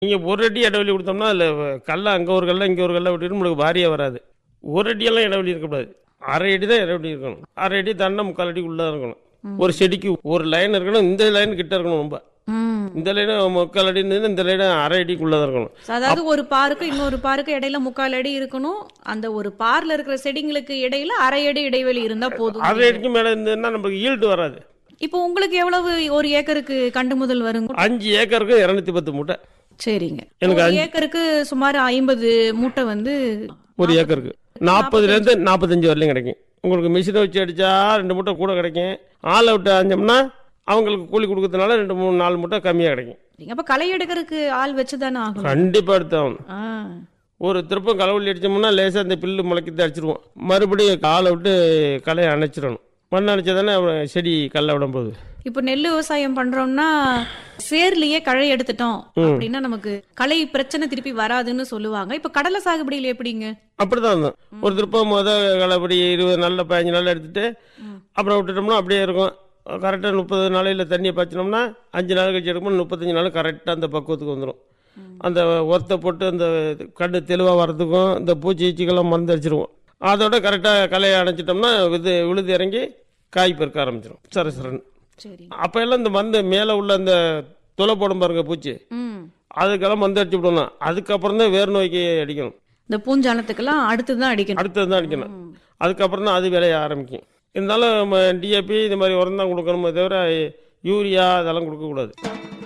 நீங்கள் ஒரு அடி இடைவெளி கொடுத்தோம்னா அதில் கல்லை அங்கே ஒரு கல்லை இங்கே ஒரு கல்லை விட்டுட்டு நம்மளுக்கு வாரியாக வராது ஒரு அடியெல்லாம் இடைவெளி இருக்கக்கூடாது அரை அடி தான் இடைவெளி இருக்கணும் அரை அடி தண்டை முக்கால் அடி உள்ளே இருக்கணும் ஒரு செடிக்கு ஒரு லைன் இருக்கணும் இந்த லைன் கிட்ட இருக்கணும் ரொம்ப ம். இந்த லைன் முக்கால் அடி இருந்ததுன்னா இந்த லைன் அரை அடிக்குள்ளே தான் இருக்கணும் So, அதாவது ஒரு பாருக்கு இன்னொரு பாருக்கு இடையில முக்கால் அடி இருக்கணும் அந்த ஒரு பார்ல இருக்கிற செடிங்களுக்கு இடையில அரை அடி இடைவெளி இருந்தா போதும் அரை அடிக்கு மேலே இருந்ததுன்னா நம்மளுக்கு ஈல்டு வராது இப்போ உங்களுக்கு எவ்வளவு ஒரு ஏக்கருக்கு கண்டு முதல் வருங்க அஞ்சு ஏக்கருக்கு இரநூத்தி பத்து மூட்டை சரிங்க எனக்கு ஒரு ஏக்கருக்கு சுமார் ஐம்பது மூட்டை வந்து ஒரு ஏக்கருக்கு நாற்பதுலேருந்து நாற்பத்தஞ்சு வரலையும் கிடைக்கும் உங்களுக்கு மிஷினை வச்சு அடித்தா ரெண்டு மூட்டை கூட கிடைக்கும் ஆளை விட்டு அஞ்சோம்னா அவங்களுக்கு கூலி கொடுக்கறதுனால ரெண்டு மூணு நாலு மூட்டை கம்மியாக கிடைக்கும் அப்ப களை எடுக்கிறதுக்கு ஆள் வச்சுதானே ஆகணும் கண்டிப்பாக எடுத்தாகணும் ஆ. ஒரு திருப்பம் களவள்ளி அடித்தோம்னா லேசாக அந்த பில்லு முளைக்கத்தை அடிச்சிருவோம் மறுபடியும் ஆளை விட்டு களையை அணைச்சிடணும் மண் அணைச்சா தானே அப்புறம் செடி கல்ல விடும் போகுது இப்போ நெல் விவசாயம் பண்றோம்னா சேர்லயே களை எடுத்துட்டோம் அப்படின்னா நமக்கு களை பிரச்சனை திருப்பி வராதுன்னு சொல்லுவாங்க இப்ப கடலை சாகுபடியில எப்படிங்க அப்படிதான் இருந்தோம் ஒரு திருப்பம் முத களைப்படி இருபது நாளில் பதினஞ்சு நாள் எடுத்துட்டு அப்புறம் விட்டுட்டோம்னா அப்படியே இருக்கும் கரெக்டாக முப்பது நாளையில் தண்ணியை பாய்ச்சினோம்னா அஞ்சு நாள் கழிச்சு எடுக்கும்போது முப்பத்தஞ்சு நாள் கரெக்டாக அந்த பக்குவத்துக்கு வந்துடும் அந்த ஒத்தை போட்டு அந்த கண்டு தெளிவாக வர்றதுக்கும் இந்த பூச்சி ஈச்சிக்கெல்லாம் மருந்து அடிச்சிருவோம் அதோட கரெக்டாக களையை அணைச்சிட்டோம்னா இது விழுது இறங்கி காய் பெருக்க ஆரம்பிச்சிடும் சரசரன்னு சரி அப்போ எல்லாம் இந்த மருந்து மேலே உள்ள அந்த துளை போடும் பாருங்க பூச்சி ம் அதுக்கெல்லாம் மருந்து அடிச்சு விடணும் அதுக்கப்புறம் தான் வேர் நோய்க்கு அடிக்கணும் இந்த பூஞ்சானத்துக்கெல்லாம் அடுத்துதான் அடிக்கணும் அடுத்தது தான் அடிக்கணும் அதுக்கப்புறம் தான் அது விளைய ஆரம்பிக்கும் இருந்தாலும் டிஏபி இந்த மாதிரி உரம் தான் கொடுக்கணுமே தவிர யூரியா அதெல்லாம் கொடுக்கக்கூடாது